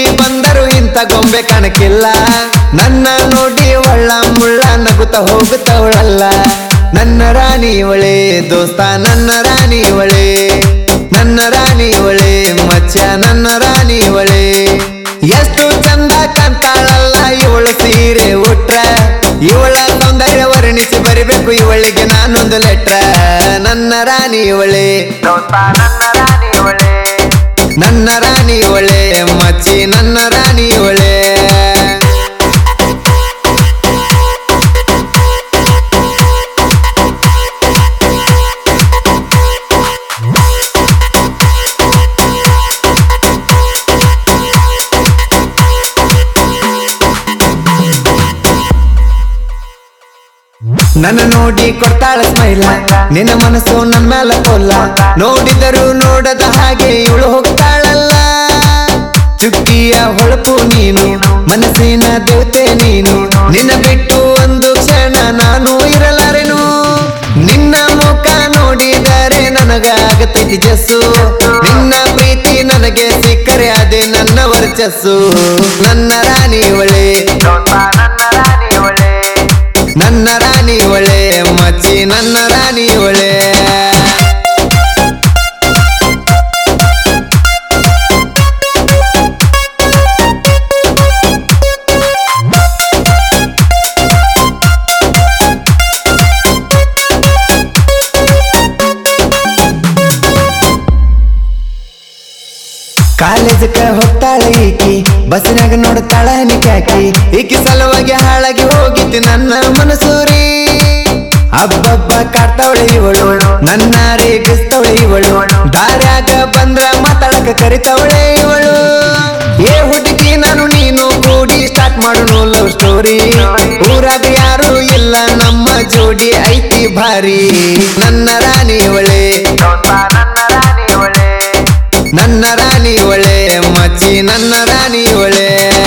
ಮಂದಿ ಬಂದರು ಇಂಥ ಗೊಂಬೆ ಕಾಣಕ್ಕಿಲ್ಲ ನನ್ನ ನೋಡಿ ಒಳ್ಳ ಮುಳ್ಳ ನಗುತ್ತ ಹೋಗುತ್ತವಳಲ್ಲ ನನ್ನ ರಾಣಿ ಒಳೆ ದೋಸ್ತ ನನ್ನ ರಾಣಿ ಒಳೆ ನನ್ನ ರಾಣಿ ಒಳೆ ಮಚ್ಚ ನನ್ನ ರಾಣಿ ಒಳೆ ಎಷ್ಟು ಚಂದ ಕಂತಾಳಲ್ಲ ಇವಳು ಸೀರೆ ಉಟ್ರ ಇವಳ ಸೌಂದರ್ಯ ವರ್ಣಿಸಿ ಬರಿಬೇಕು ಇವಳಿಗೆ ನಾನೊಂದು ಲೆಟ್ರ ನನ್ನ ರಾಣಿ ಒಳೆ ನನ್ನ ರಾಣಿ ಒಳೆ ಮಚ್ಚಿ ನನ್ನ ರಾಣಿ ಒಳೆ ನನ್ನ ನೋಡಿ ಕೊಡ್ತಾಳ ಸ್ಮೈಲ ನಿನ್ನ ಮನಸ್ಸು ನನ್ನ ಮೇಲೆ ಕೊಲ್ಲ ನೋಡಿದರು ನೋಡದ ಹಾಗೆ ಇವಳು ಹೋಗ್ತಾಳಲ್ಲ ಚುಕ್ಕಿಯ ಹೊಳಪು ನೀನು ಮನಸ್ಸಿನ ದೇವತೆ ನೀನು ನಿನ್ನ ಬಿಟ್ಟು ಒಂದು ಕ್ಷಣ ನಾನು ಇರಲಾರೆನು ನಿನ್ನ ಮುಖ ನೋಡಿದರೆ ನನಗಾಗತೈತಿ ಜಸ್ಸು ನಿನ್ನ ಪ್ರೀತಿ ನನಗೆ ಸಿಕ್ಕರೆ ಅದೇ ನನ್ನ ವರ್ಚಸ್ಸು ನನ್ನ ರಾಣಿ ಒಳೆ ನನ್ನ ರಾಣಿ ಒಳೆ ಮಚ್ಚಿ ನನ್ನ ರಾಣಿ ಒಳೆ ಕಾಲೇಜಕ್ಕ ಹೋಗ್ತಾಳ ಈಕಿ ಬಸ್ಸಿನಾಗ ನೋಡ್ತಾಳ ನಿಕ್ಕಾಕಿ ಈಕಿ ಸಲುವಾಗಿ ಹಾಳಾಗಿ ಹೋಗಿತ್ತು ನನ್ನ ಮನಸೂರಿ ಹಬ್ಬಬ್ಬ ಕಾಡ್ತಾವಳೆ ಇವಳು ನನ್ನ ರೇಗಿಸ್ತವಳೆ ಇವಳು ದಾರ್ಯಾಗ ಬಂದ್ರ ಮಾತಾಡಕ ಕರಿತಾವಳೆ ಇವಳು ಏ ಹುಡುಗಿ ನಾನು ನೀನು ಕೂಡಿ ಸ್ಟಾರ್ಟ್ ಮಾಡೋಣ ಲವ್ ಸ್ಟೋರಿ ಊರಾಗ ಯಾರು ಇಲ್ಲ ನಮ್ಮ ಜೋಡಿ ಐತಿ ಭಾರಿ ನನ್ನ ರಾಣಿ ಒಳೆ ನನ್ನ ರಾಣಿ ಒಳೆ ಮಚ್ಚಿ ನನ್ನ ರಾಣಿ ಒಳೆ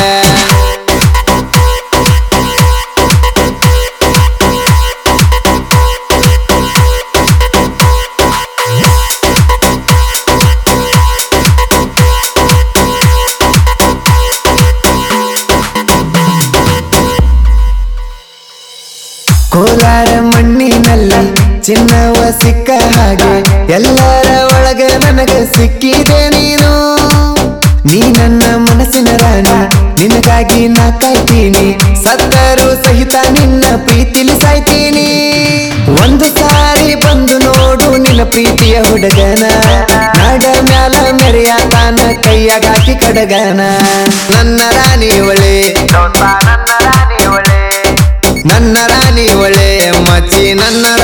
ಕೋಲಾರ ಮಣ್ಣಿನಲ್ಲಿ ಚಿನ್ನವ ಸಿಕ್ಕ ಹಾಗೆ ಎಲ್ಲರ ಒಳಗ ನನಗೆ ಸಿಕ್ಕಿದೆ ನೀನು ನೀ ನನ್ನ ಮನಸ್ಸಿನ ರಾಣಿ ನಿನಗಾಗಿ ನಾ ಕಾಯ್ತೀನಿ ಸತ್ತರೂ ಸಹಿತ ನಿನ್ನ ಪ್ರೀತಿಲಿ ಸಾಯ್ತೀನಿ ಒಂದು ಸಾರಿ ಬಂದು ನೋಡು ನಿನ್ನ ಪ್ರೀತಿಯ ಹುಡುಗನ ನಾಡ ಮ್ಯಾಲ ಮೆರೆಯಾತಾನ ಕೈಯಾಗ ಹಾಕಿ ಕಡಗನ ನನ್ನ ರಾಣಿ ಒಳೆ ನನ್ನ ರಾಣಿ ಒಳೆ ಮಚ್ಚಿ ನನ್ನ